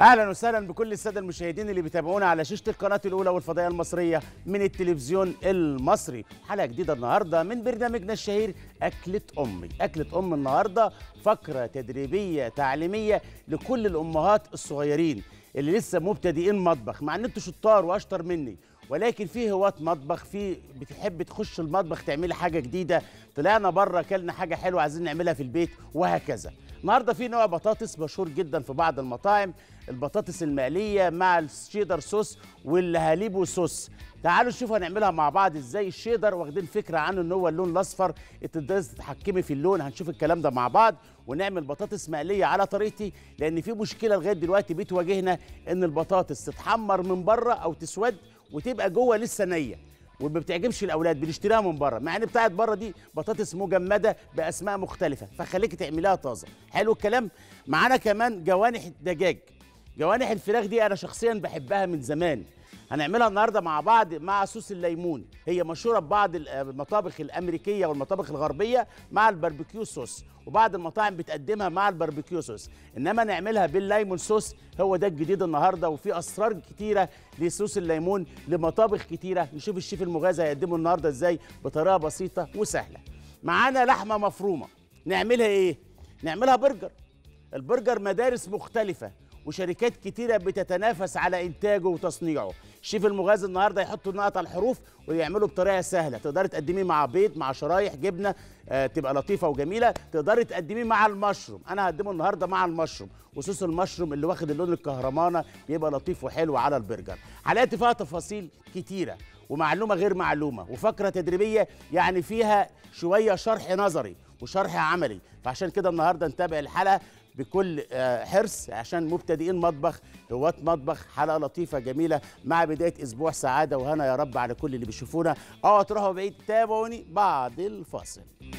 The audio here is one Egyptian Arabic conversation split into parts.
اهلا وسهلا بكل الساده المشاهدين اللي بيتابعونا على شاشه القناه الاولى والفضائيه المصريه من التلفزيون المصري حلقه جديده النهارده من برنامجنا الشهير اكله امي اكله ام النهارده فقره تدريبيه تعليميه لكل الامهات الصغيرين اللي لسه مبتدئين مطبخ مع ان انتوا شطار واشطر مني ولكن في هواة مطبخ في بتحب تخش المطبخ تعملي حاجه جديده طلعنا بره اكلنا حاجه حلوه عايزين نعملها في البيت وهكذا النهارده في نوع بطاطس مشهور جدا في بعض المطاعم البطاطس المقليه مع الشيدر صوص والهاليبو صوص تعالوا نشوف هنعملها مع بعض ازاي الشيدر واخدين فكره عنه ان هو اللون الاصفر تقدري تتحكمي في اللون هنشوف الكلام ده مع بعض ونعمل بطاطس مقليه على طريقتي لان في مشكله لغايه دلوقتي بتواجهنا ان البطاطس تتحمر من بره او تسود وتبقى جوه لسه نيه وما بتعجبش الاولاد بنشتريها من بره مع ان بتاعت بره دي بطاطس مجمده باسماء مختلفه فخليكي تعمليها طازه حلو الكلام معانا كمان جوانح الدجاج جوانح الفراخ دي انا شخصيا بحبها من زمان هنعملها النهارده مع بعض مع صوص الليمون هي مشهوره ببعض المطابخ الامريكيه والمطابخ الغربيه مع الباربيكيو صوص وبعض المطاعم بتقدمها مع الباربيكيو صوص انما نعملها بالليمون صوص هو ده الجديد النهارده وفي اسرار كتيره لصوص الليمون لمطابخ كتيره نشوف الشيف المغازي هيقدمه النهارده ازاي بطريقه بسيطه وسهله معانا لحمه مفرومه نعملها ايه نعملها برجر البرجر مدارس مختلفه وشركات كتيرة بتتنافس على إنتاجه وتصنيعه الشيف المغازي النهاردة يحطوا النقط على الحروف ويعملوا بطريقة سهلة تقدري تقدميه مع بيض مع شرايح جبنة آه تبقى لطيفة وجميلة تقدري تقدميه مع المشروم أنا هقدمه النهاردة مع المشروم وصوص المشروم اللي واخد اللون الكهرمانة بيبقى لطيف وحلو على البرجر حلقاتي فيها تفاصيل كتيرة ومعلومة غير معلومة وفقرة تدريبية يعني فيها شوية شرح نظري وشرح عملي فعشان كده النهارده نتابع الحلقه بكل حرص عشان مبتدئين مطبخ هواة مطبخ حلقه لطيفه جميله مع بدايه اسبوع سعاده وهنا يا رب على كل اللي بيشوفونا اوعوا تروحوا بعيد تابعوني بعد الفاصل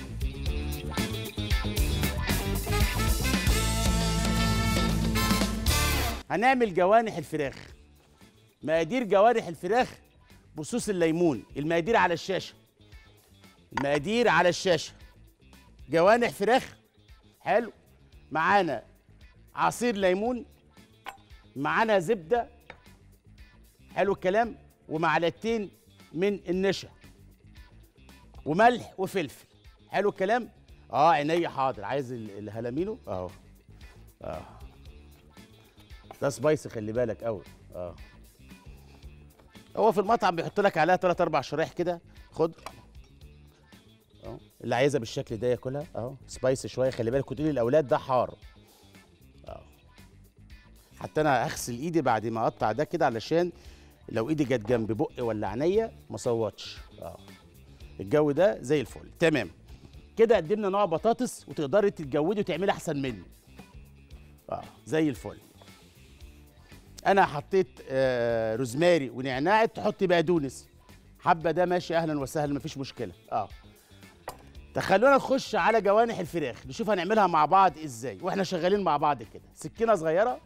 هنعمل جوانح الفراخ مقادير جوانح الفراخ بصوص الليمون المقادير على الشاشه المقادير على الشاشه جوانح فراخ حلو معانا عصير ليمون معانا زبده حلو الكلام ومعلقتين من النشا وملح وفلفل حلو الكلام اه عينيا حاضر عايز الهلامينو اهو اه ده سبايسي خلي بالك قوي اه هو في المطعم بيحط لك عليها 3 4 شرايح كده خد اهو اللي عايزها بالشكل ده ياكلها اهو سبايسي شويه خلي بالك كنت للاولاد ده حار اهو حتى انا هغسل ايدي بعد ما اقطع ده كده علشان لو ايدي جت جنب بقي ولا عينيا ما صوتش اه الجو ده زي الفل تمام كده قدمنا نوع بطاطس وتقدري تتجودي وتعملي احسن مني اه زي الفل انا حطيت آه روزماري ونعناع تحطي بقدونس حبه ده ماشي اهلا وسهلا مفيش مشكله اه تخلونا نخش على جوانح الفراخ نشوف هنعملها مع بعض ازاي واحنا شغالين مع بعض كده سكينه صغيره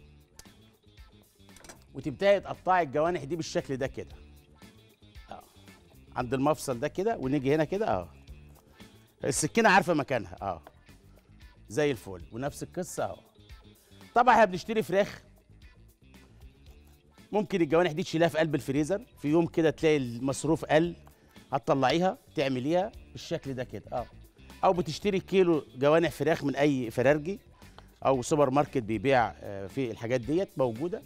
وتبداي تقطعي الجوانح دي بالشكل ده كده اه عند المفصل ده كده ونيجي هنا كده اه السكينه عارفه مكانها اه زي الفل ونفس القصه اهو طبعا احنا بنشتري فراخ ممكن الجوانح دي تشيلها في قلب الفريزر في يوم كده تلاقي المصروف قل هتطلعيها تعمليها بالشكل ده كده اه او بتشتري كيلو جوانح فراخ من اي فرارجي او سوبر ماركت بيبيع في الحاجات ديت موجوده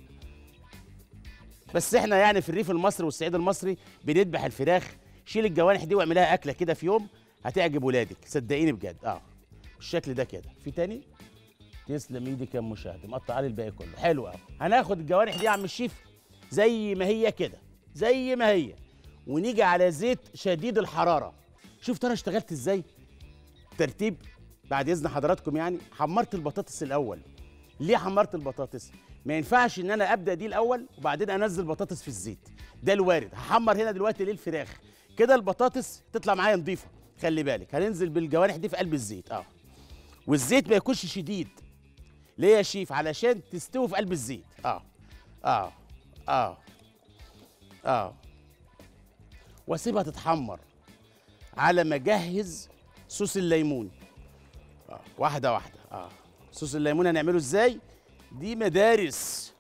بس احنا يعني في الريف المصري والصعيد المصري بنذبح الفراخ شيل الجوانح دي واعملها اكله كده في يوم هتعجب ولادك صدقيني بجد اه بالشكل ده كده في تاني تسلم ايدك يا مشاهد مقطع لي الباقي كله حلو قوي هناخد الجوانح دي يا عم الشيف زي ما هي كده زي ما هي ونيجي على زيت شديد الحراره شفت انا اشتغلت ازاي ترتيب بعد اذن حضراتكم يعني حمرت البطاطس الاول ليه حمرت البطاطس ما ينفعش ان انا ابدا دي الاول وبعدين انزل بطاطس في الزيت ده الوارد هحمر هنا دلوقتي ليه الفراخ كده البطاطس تطلع معايا نظيفه خلي بالك هننزل بالجوانح دي في قلب الزيت اه والزيت ما يكونش شديد ليه يا شيف علشان تستوي في قلب الزيت اه اه اه اه واسيبها تتحمر على ما اجهز صوص الليمون آه. واحده واحده اه صوص الليمون هنعمله ازاي دي مدارس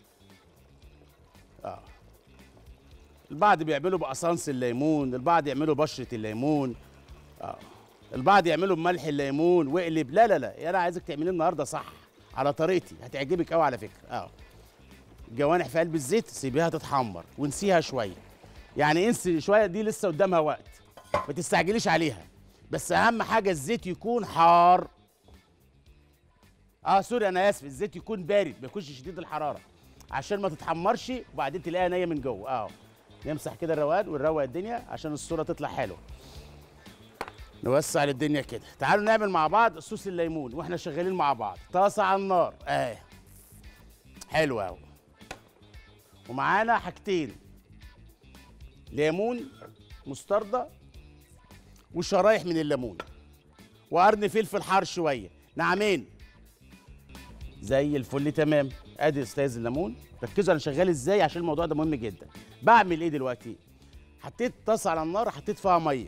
اه البعض بيعملوا بقصانص الليمون البعض يعملوا بشرة الليمون اه البعض يعملوا بملح الليمون واقلب لا لا لا انا عايزك تعمليه النهارده صح على طريقتي هتعجبك قوي على فكره اه الجوانح في قلب الزيت سيبيها تتحمر ونسيها شويه يعني انسي شويه دي لسه قدامها وقت ما تستعجليش عليها بس اهم حاجه الزيت يكون حار اه سوري انا اسف الزيت يكون بارد ما يكونش شديد الحراره عشان ما تتحمرش وبعدين تلاقيها نيه من جوه اه نمسح كده الروقان ونروق الدنيا عشان الصوره تطلع حلوه نوسع للدنيا كده تعالوا نعمل مع بعض صوص الليمون واحنا شغالين مع بعض طاسه على النار اه حلو قوي ومعانا حاجتين ليمون مستردة وشرايح من الليمون وقرن فلفل حار شويه نعمين زي الفل تمام ادي استاذ الليمون ركزوا انا شغال ازاي عشان الموضوع ده مهم جدا بعمل ايه دلوقتي حطيت طاسه على النار حطيت فيها ميه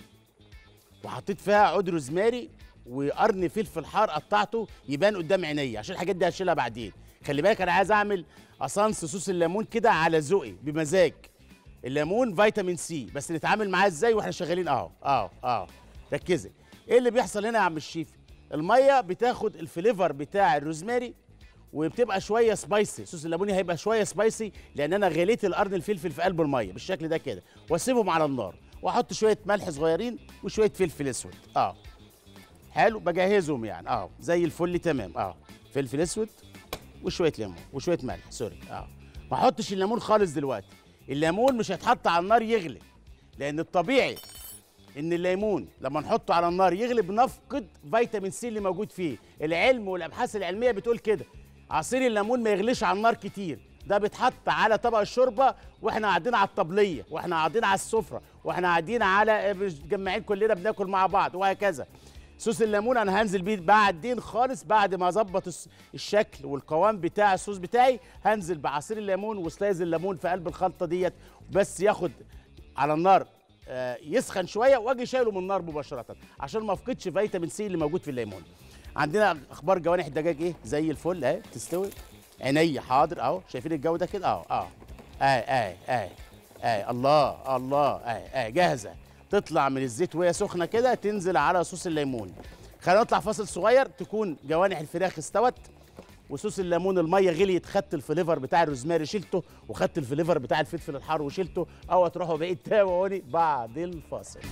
وحطيت فيها عود روزماري وقرن فلفل حار قطعته يبان قدام عينيا عشان الحاجات دي هشيلها بعدين خلي بالك انا عايز اعمل اسانس صوص الليمون كده على ذوقي بمزاج الليمون فيتامين سي بس نتعامل معاه ازاي واحنا شغالين اهو اهو اهو ركزي ايه اللي بيحصل هنا يا عم الشيف الميه بتاخد الفليفر بتاع الروزماري وبتبقى شويه سبايسي صوص الليموني هيبقى شويه سبايسي لان انا غليت القرن الفلفل في قلب الميه بالشكل ده كده واسيبهم على النار واحط شويه ملح صغيرين وشويه فلفل اسود اه حلو بجهزهم يعني اه زي الفل تمام اه فلفل اسود وشويه ليمون وشويه ملح سوري اه ما احطش الليمون خالص دلوقتي الليمون مش هيتحط على النار يغلي لان الطبيعي ان الليمون لما نحطه على النار يغلي بنفقد فيتامين سي اللي موجود فيه العلم والابحاث العلميه بتقول كده عصير الليمون ما يغليش على النار كتير ده بيتحط على طبق الشوربه واحنا قاعدين على الطبليه واحنا قاعدين على السفره واحنا قاعدين على متجمعين كلنا بناكل مع بعض وهكذا صوص الليمون انا هنزل بيه بعدين خالص بعد ما اظبط الس- الشكل والقوام بتاع الصوص بتاعي هنزل بعصير الليمون وسلايز الليمون في قلب الخلطه ديت بس ياخد على النار آه، يسخن شويه واجي شايله من النار مباشره عشان ما افقدش فيتامين سي اللي موجود في الليمون عندنا اخبار جوانح الدجاج ايه زي الفل اهي تستوي عينيا حاضر اهو شايفين الجو ده كده اهو اه اهي اهي اهي اهي الله الله اهي اهي جاهزه تطلع من الزيت وهي سخنه كده تنزل على صوص الليمون خلينا نطلع فاصل صغير تكون جوانح الفراخ استوت وصوص الليمون الميه غليت خدت الفليفر بتاع الروزماري شلته وخدت الفليفر بتاع الفلفل الحار وشلته او تروحوا بقيت تاووني بعد الفاصل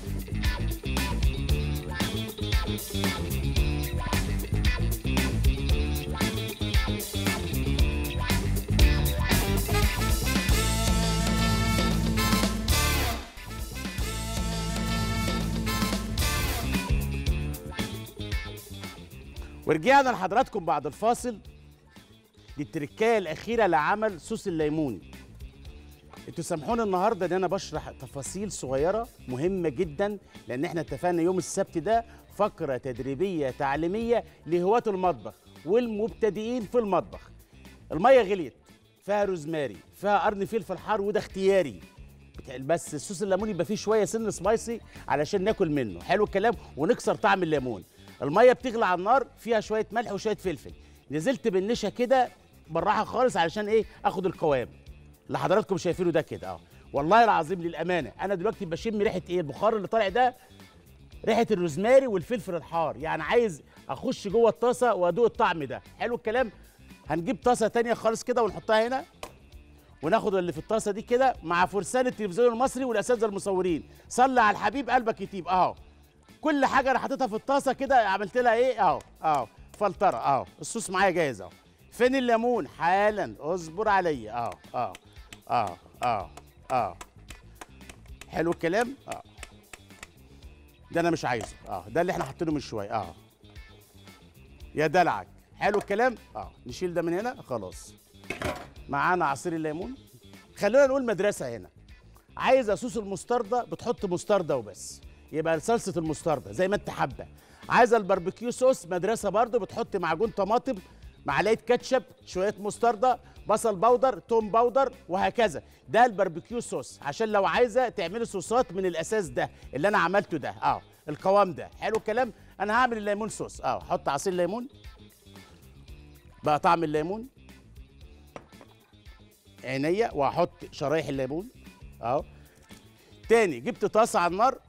ورجعنا لحضراتكم بعد الفاصل للتركايه الاخيره لعمل صوص الليمون انتوا سامحوني النهارده ان انا بشرح تفاصيل صغيره مهمه جدا لان احنا اتفقنا يوم السبت ده فقره تدريبيه تعليميه لهواة المطبخ والمبتدئين في المطبخ الميه غليت فيها روزماري فيها قرن فلفل حار وده اختياري بتاع- بس الصوص الليمون يبقى فيه شويه سن سبايسي علشان ناكل منه حلو الكلام ونكسر طعم الليمون الميه بتغلي على النار فيها شويه ملح وشويه فلفل نزلت بالنشا كده بالراحه خالص علشان ايه اخد القوام اللي حضراتكم شايفينه ده كده اه والله العظيم للامانه انا دلوقتي بشم ريحه ايه البخار اللي طالع ده ريحه الروزماري والفلفل الحار يعني عايز اخش جوه الطاسه وادوق الطعم ده حلو الكلام هنجيب طاسه تانية خالص كده ونحطها هنا وناخد اللي في الطاسه دي كده مع فرسان التلفزيون المصري والاساتذه المصورين صلي على الحبيب قلبك يطيب اهو كل حاجه انا حاططها في الطاسه كده عملت لها ايه اهو اهو فلتره اهو الصوص معايا جاهز اهو فين الليمون حالا اصبر عليا اهو اهو اهو اهو اهو حلو الكلام اه ده انا مش عايزه اه ده اللي احنا حاطينه من شويه اه يا دلعك حلو الكلام اه نشيل ده من هنا خلاص معانا عصير الليمون خلينا نقول مدرسه هنا عايزه صوص المستردة بتحط مستردة وبس يبقى صلصه المستردة زي ما انت حابه عايزه الباربيكيو صوص مدرسه برضو بتحط معجون طماطم معلقه كاتشب شويه مستردة بصل بودر توم بودر وهكذا ده الباربيكيو صوص عشان لو عايزه تعملي صوصات من الاساس ده اللي انا عملته ده اه القوام ده حلو الكلام انا هعمل الليمون صوص اه حط عصير ليمون بقى طعم الليمون عينيا وهحط شرايح الليمون اهو تاني جبت طاسه على النار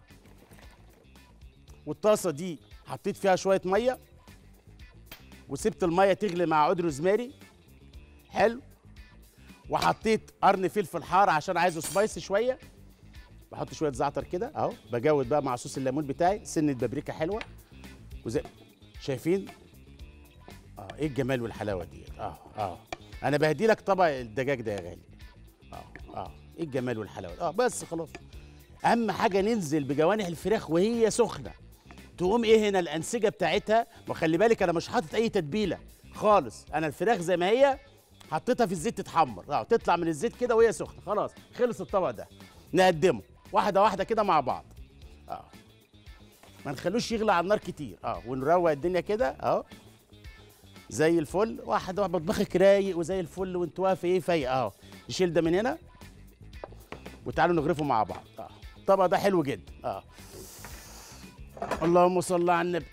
والطاسه دي حطيت فيها شويه ميه وسبت الميه تغلي مع عود روزماري حلو وحطيت قرن فلفل حار عشان عايزه سبايسي شويه بحط شويه زعتر كده اهو بجود بقى مع صوص الليمون بتاعي سنه بابريكا حلوه وزي شايفين اه ايه الجمال والحلاوه دي اه اه انا بهدي لك طبق الدجاج ده يا غالي اه اه ايه الجمال والحلاوه دي. اه بس خلاص اهم حاجه ننزل بجوانح الفراخ وهي سخنه تقوم ايه هنا الانسجه بتاعتها وخلي بالك انا مش حاطط اي تتبيله خالص انا الفراخ زي ما هي حطيتها في الزيت تتحمر اه تطلع من الزيت كده وهي سخنه خلاص خلص الطبق ده نقدمه واحده واحده كده مع بعض اه ما نخلوش يغلى على النار كتير اه ونروق الدنيا كده اه زي الفل واحد واحد مطبخك رايق وزي الفل وانت واقف ايه فايق اه نشيل ده من هنا وتعالوا نغرفه مع بعض اه الطبق ده حلو جدا اه اللهم صل على النبي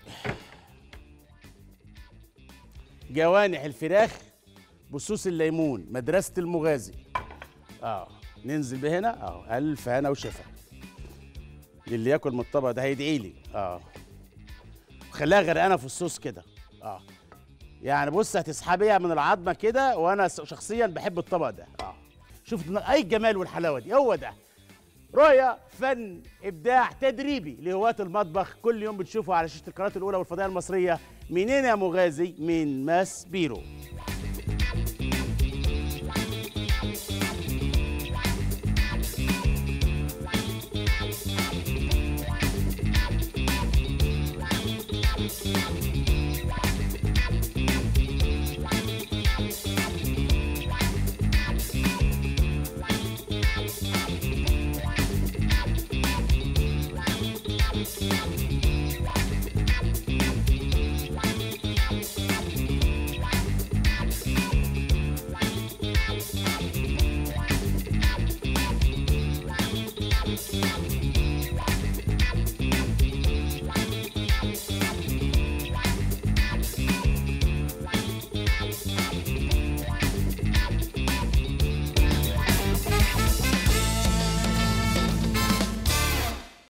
جوانح الفراخ بصوص الليمون مدرسة المغازي اه ننزل بهنا اه ألف هنا وشفا للي ياكل من الطبق ده هيدعي لي اه خليها غرقانة في الصوص كده اه يعني بص هتسحبيها من العظمة كده وأنا شخصيا بحب الطبق ده اه شوف أي الجمال والحلاوة دي هو ده رؤية فن إبداع تدريبي لهواة المطبخ كل يوم بتشوفه على شاشة القناة الأولى والفضائية المصرية منين يا مغازي من ماس بيرو